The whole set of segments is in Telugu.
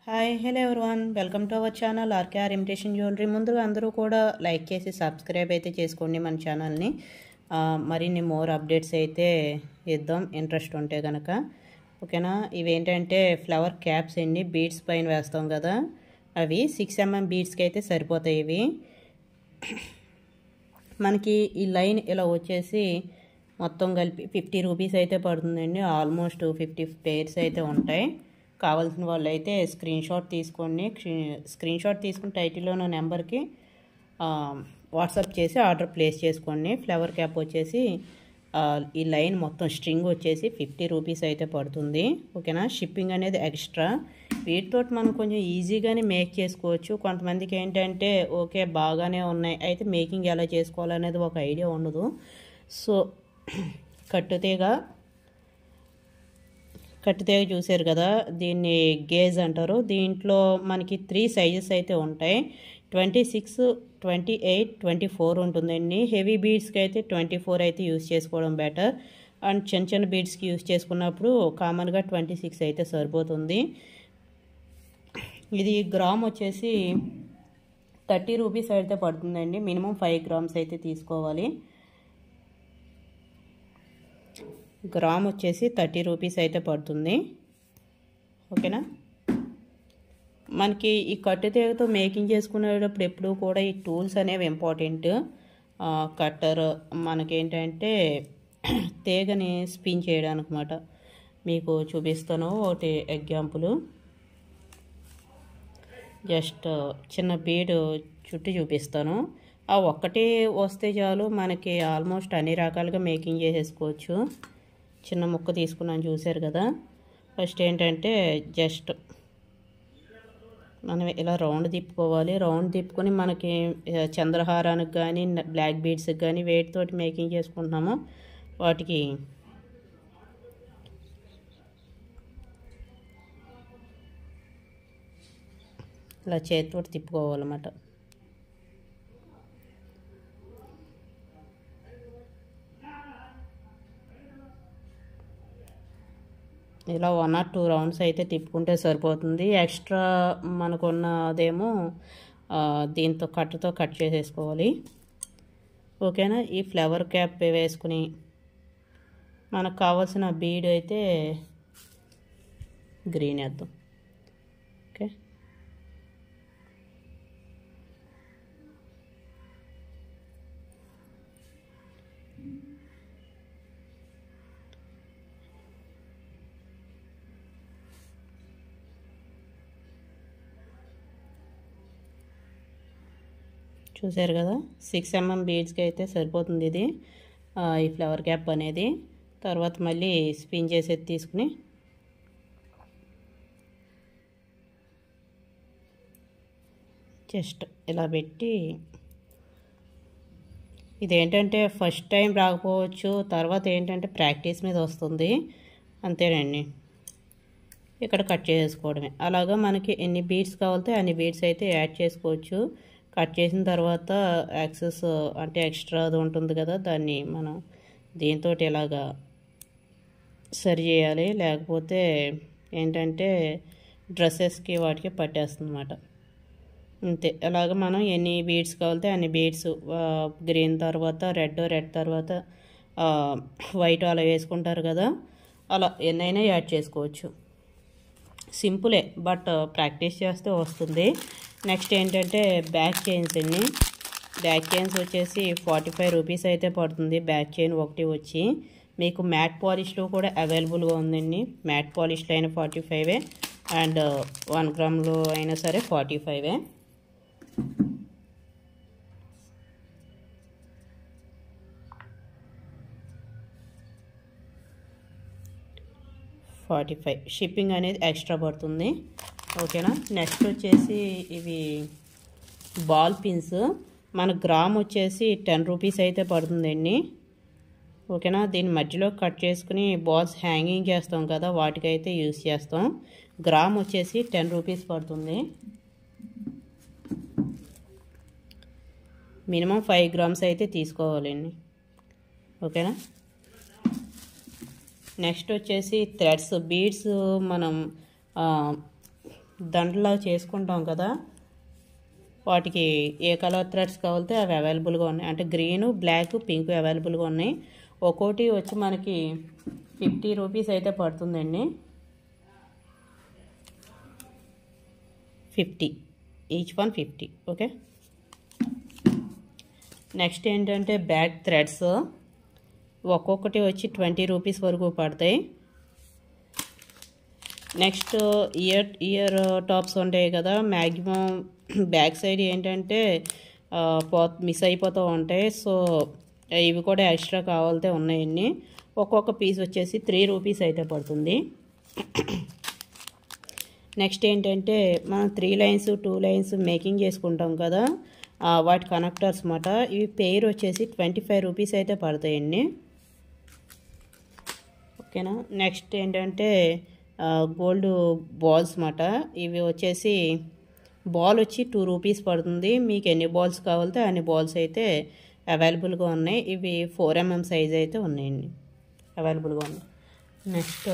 hi hello everyone welcome to our channel RKR imitation jewellery ముందుగా అందరూ కూడా లైక్ చేసి సబ్స్క్రైబ్ అయితే చేసుకోండి మన ఛానల్ని ఆ, మరిన్ని మోర్ అప్డేట్స్ అయితే ఇద్దాం ఇంట్రెస్ట్ ఉంటే కనుక ఓకేనా ఇవేంటంటే ఫ్లవర్ క్యాప్స్ అండి బీడ్స్ పైన వేస్తాం కదా అవి సిక్స్ ఎంఎం బీడ్స్కి అయితే సరిపోతాయి ఇవి మనకి ఈ లైన్ ఇలా వచ్చేసి మొత్తం కలిపి ఫిఫ్టీ రూపీస్ అయితే పడుతుందండి ఆల్మోస్ట్ ఫిఫ్టీ పేర్స్ అయితే ఉంటాయి కావాల్సిన వాళ్ళు అయితే స్క్రీన్ షాట్ తీసుకోండి స్క్రీన్ షాట్ తీసుకుని టైటిల్లో ఉన్న నెంబర్కి వాట్సాప్ చేసి ఆర్డర్ ప్లేస్ చేసుకోండి ఫ్లవర్ క్యాప్ వచ్చేసి ఆ, ఈ లైన్ మొత్తం స్ట్రింగ్ వచ్చేసి ఫిఫ్టీ రూపీస్ అయితే పడుతుంది ఓకేనా షిప్పింగ్ అనేది ఎక్స్ట్రా వీటితో మనం కొంచెం ఈజీగానే మేక్ చేసుకోవచ్చు కొంతమందికి ఏంటంటే ఓకే బాగానే ఉన్నాయి అయితే మేకింగ్ ఎలా చేసుకోవాలనేది ఒక ఐడియా ఉండదు సో కట్టుతీగ కట్టుతీగ చూసారు కదా దీన్ని గేజ్ అంటారు దీంట్లో మనకి త్రీ సైజెస్ అయితే ఉంటాయి twenty six twenty eight twenty four ఉంటుందండి హెవీ బీడ్స్కి అయితే ట్వంటీ ఫోర్ అయితే యూస్ చేసుకోవడం బెటర్ అండ్ చిన్న చిన్న బీడ్స్కి యూస్ చేసుకున్నప్పుడు కామన్గా ట్వంటీ సిక్స్ అయితే సరిపోతుంది ఇది గ్రామ్ వచ్చేసి థర్టీ రూపీస్ అయితే పడుతుందండి మినిమం ఫైవ్ గ్రామ్స్ అయితే తీసుకోవాలి గ్రామ్ వచ్చేసి థర్టీ రూపీస్ అయితే పడుతుంది ఓకేనా మనకి ఈ కట్టు తీగతో మేకింగ్ చేసుకునేటప్పుడు ఎప్పుడు కూడా ఈ టూల్స్ అనేవి ఇంపార్టెంట్ కట్టర్ మనకేంటంటే తీగని స్పిన్ చేయడానికి అనమాట మీకు చూపిస్తాను ఒకటి ఎగ్జాంపుల్ జస్ట్ చిన్న బీడ్ చుట్టి చూపిస్తాను ఆ ఒక్కటి వస్తే చాలు మనకి ఆల్మోస్ట్ అన్ని రకాలుగా మేకింగ్ చేసేసుకోవచ్చు చిన్న ముక్క తీసుకున్నాను చూశారు కదా ఫస్ట్ ఏంటంటే జస్ట్ మనం ఇలా రౌండ్ తిప్పుకోవాలి రౌండ్ తిప్పుకొని మనకి ఆ, చంద్రహారానికి కానీ బ్లాక్ బీడ్స్కి కానీ వేటితోటి మేకింగ్ చేసుకుంటున్నామో వాటికి ఇలా చేతితోటి తిప్పుకోవాలన్నమాట ఇలా వన్ ఆర్ టూ రౌండ్స్ అయితే తిప్పుకుంటే సరిపోతుంది ఎక్స్ట్రా మనకున్న అదేమో ఆ, దీంతో కట్టుతో కట్ చేసేసుకోవాలి ఓకేనా ఈ ఫ్లవర్ క్యాప్ వేసుకుని మనకు కావాల్సిన బీడ్ అయితే గ్రీన్ వేద్దాం ఓకే చూసారు కదా సిక్స్ ఎంఎం బీడ్స్కి అయితే సరిపోతుంది ఇది ఆ, ఈ ఫ్లవర్ క్యాప్ అనేది తర్వాత మళ్ళీ స్పిన్ చేసేది తీసుకుని జస్ట్ ఇలా పెట్టి ఇదేంటంటే ఫస్ట్ టైం రాకపోవచ్చు తర్వాత ఏంటంటే ప్రాక్టీస్ మీద వస్తుంది అంతేనండి ఇక్కడ కట్ చేసుకోవడమే అలాగా మనకి ఎన్ని బీడ్స్ కావాలితే అన్ని బీడ్స్ అయితే యాడ్ చేసుకోవచ్చు కట్ చేసిన తర్వాత యాక్సెస్ అంటే ఎక్స్ట్రా అది ఉంటుంది కదా దాన్ని మనం దీంతో ఇలాగా సరి చేయాలి లేకపోతే ఏంటంటే డ్రెస్సెస్కి వాటికి పట్టేస్తుంది అనమాట అంతే అలాగ మనం ఎన్ని బీడ్స్ కావాలితే అన్ని బీడ్స్ గ్రీన్ తర్వాత రెడ్ రెడ్ తర్వాత వైట్ అలా వేసుకుంటారు కదా అలా ఎన్నైనా యాడ్ చేసుకోవచ్చు సింపులే బట్ ప్రాక్టీస్ చేస్తే వస్తుంది నెక్స్ట్ ఏంటంటే బ్యాక్ చైన్స్ అండి బ్యాక్ చైన్స్ వచ్చేసి ఫార్టీ ఫైవ్ రూపీస్ అయితే పడుతుంది బ్యాక్ చైన్ ఒకటి వచ్చి మీకు మ్యాట్ పాలిష్లో కూడా అవైలబుల్గా ఉందండి మ్యాట్ పాలిష్లో అయినా ఫార్టీ ఫైవే అండ్ వన్ గ్రామ్లో అయినా సరే ఫార్టీ ఫైవే ఫార్టీ ఫైవ్ షిప్పింగ్ అనేది ఎక్స్ట్రా పడుతుంది ఓకేనా నెక్స్ట్ వచ్చేసి ఇవి బాల్ పిన్స్ మన గ్రామ్ వచ్చేసి టెన్ రూపీస్ అయితే పడుతుందండి ఓకేనా దీని మధ్యలో కట్ చేసుకుని బాల్స్ హ్యాంగింగ్ చేస్తాం కదా వాటికైతే యూస్ చేస్తాం గ్రామ్ వచ్చేసి టెన్ రూపీస్ పడుతుంది మినిమం ఫైవ్ గ్రామ్స్ అయితే తీసుకోవాలండి ఓకేనా నెక్స్ట్ వచ్చేసి థ్రెడ్స్ బీడ్స్ మనం ఆ, దండలా చేసుకుంటాం కదా వాటికి ఏ కలర్ థ్రెడ్స్ కావాలితే అవి అవైలబుల్గా ఉన్నాయి అంటే గ్రీన్ బ్లాక్ పింక్ అవైలబుల్గా ఉన్నాయి ఒక్కోటి వచ్చి మనకి ఫిఫ్టీ రూపీస్ అయితే పడుతుందండి fifty each one fifty okay next ఏంటంటే బ్యాక్ థ్రెడ్స్ ఒక్కొక్కటి వచ్చి ట్వంటీ రూపీస్ వరకు పడతాయి నెక్స్ట్ ఇయర్ ఇయర్ టాప్స్ ఉంటాయి కదా మ్యాక్సిమం బ్యాక్ సైడ్ ఏంటంటే పో మిస్ అయిపోతూ ఉంటాయి సో ఇవి కూడా ఎక్స్ట్రా కావాలితే ఉన్నాయండి ఒక్కొక్క పీస్ వచ్చేసి త్రీ రూపీస్ అయితే పడుతుంది నెక్స్ట్ ఏంటంటే మనం three lines two lines making చేసుకుంటాం కదా వాటి కనెక్టర్స్ అన్నమాట ఇవి పెయిర్ వచ్చేసి ట్వంటీ ఫైవ్ రూపీస్ అయితే పడతాయండి ఓకేనా నెక్స్ట్ ఏంటంటే గోల్డ్ బాల్స్ అన్నమాట ఇవి వచ్చేసి బాల్ వచ్చి టూ రూపీస్ పడుతుంది మీకు ఎన్ని బాల్స్ కావాలితే అన్ని బాల్స్ అయితే అవైలబుల్గా ఉన్నాయి ఇవి ఫోర్ ఎంఎం సైజ్ అయితే ఉన్నాయండి అవైలబుల్గా ఉన్నాయి నెక్స్ట్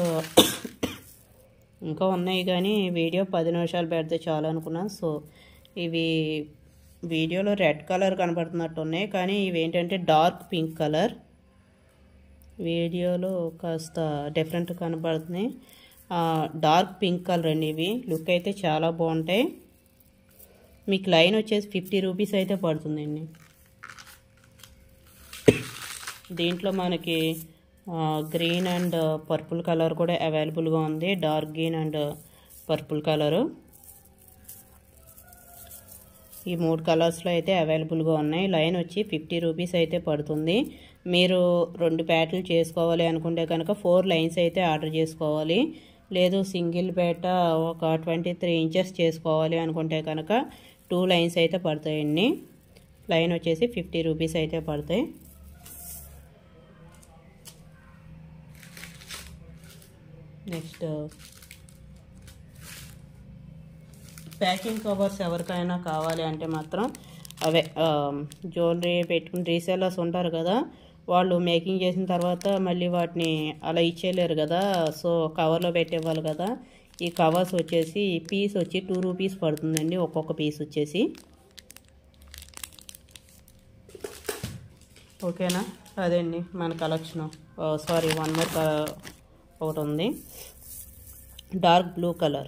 ఇంకా ఉన్నాయి కానీ వీడియో పది నిమిషాలు పెడితే చాలు అనుకున్నాను సో ఇవి వీడియోలో రెడ్ కలర్ కనబడుతున్నట్టు ఉన్నాయి కానీ ఇవి ఏంటంటే డార్క్ పింక్ కలర్ వీడియోలో కాస్త డిఫరెంట్ కనబడుతున్నాయి డార్క్ పింక్ కలర్ అండి ఇవి లుక్ అయితే చాలా బాగుంటాయి మీకు లైన్ వచ్చేసి ఫిఫ్టీ రూపీస్ అయితే పడుతుందండి దీంట్లో మనకి గ్రీన్ అండ్ పర్పుల్ కలర్ కూడా అవైలబుల్గా ఉంది dark green and purple colour ఈ మూడు కలర్స్లో అయితే అవైలబుల్గా ఉన్నాయి లైన్ వచ్చి ఫిఫ్టీ రూపీస్ అయితే పడుతుంది మీరు రెండు ప్యాట్లు చేసుకోవాలి అనుకుంటే కనుక ఫోర్ లైన్స్ అయితే ఆర్డర్ చేసుకోవాలి లేదు సింగిల్ పేట ఒక ట్వంటీ త్రీ ఇంచెస్ చేసుకోవాలి అనుకుంటే కనుక టూ లైన్స్ అయితే పడతాయండి లైన్ వచ్చేసి ఫిఫ్టీ రూపీస్ అయితే పడతాయి నెక్స్ట్ ప్యాకింగ్ కవర్స్ ఎవరికైనా కావాలి అంటే మాత్రం అవే జ్యువెలరీ పెట్టుకుని రీసేలర్స్ ఉంటారు కదా వాళ్ళు మేకింగ్ చేసిన తర్వాత మళ్ళీ వాటిని అలా ఇచ్చేయలేరు కదా సో కవర్లో పెట్టేవాళ్ళు కదా ఈ కవర్స్ వచ్చేసి పీస్ వచ్చి టూ రూపీస్ పడుతుందండి ఒక్కొక్క పీస్ వచ్చేసి ఓకేనా అదండి మన కలెక్షన్ సారీ వన్ మోర్ ఒకటి ఉంది డార్క్ బ్లూ కలర్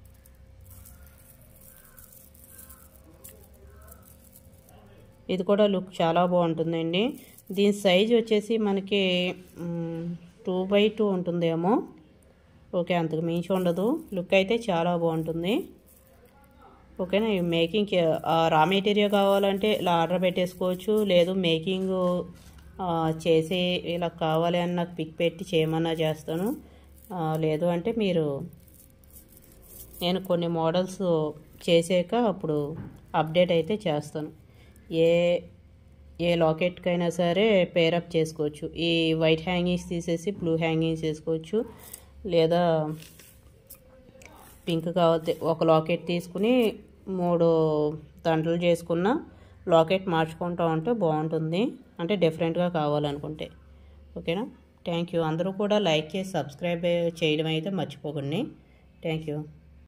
ఇది కూడా లుక్ చాలా బాగుంటుందండి దీని సైజ్ వచ్చేసి మనకి టూ బై టూ ఉంటుందేమో ఓకే అంతకు మించి ఉండదు లుక్ అయితే చాలా బాగుంటుంది ఓకేనా ఈ మేకింగ్ రా మెటీరియల్ కావాలంటే ఇలా ఆర్డర్ పెట్టేసుకోవచ్చు లేదు మేకింగ్ చేసి ఇలా కావాలి అని నాకు పిక్ పెట్టి చేయమన్నా చేస్తాను లేదు అంటే మీరు నేను కొన్ని మోడల్స్ చేసాక అప్పుడు అప్డేట్ అయితే చేస్తాను ఏ ఏ లాకెట్కైనా సరే పేరప్ చేసుకోవచ్చు ఈ వైట్ హ్యాంగింగ్స్ తీసేసి బ్లూ హ్యాంగింగ్స్ వేసుకోవచ్చు లేదా పింక్ కావాలి ఒక లాకెట్ తీసుకుని మూడు దండలు చేసుకున్న లాకెట్ మార్చుకుంటూ ఉంటే బాగుంటుంది అంటే డిఫరెంట్గా కావాలనుకుంటే ఓకేనా థ్యాంక్ యూ అందరూ కూడా లైక్ చేసి సబ్స్క్రైబ్ చేయడం అయితే మర్చిపోకండి థ్యాంక్ యూ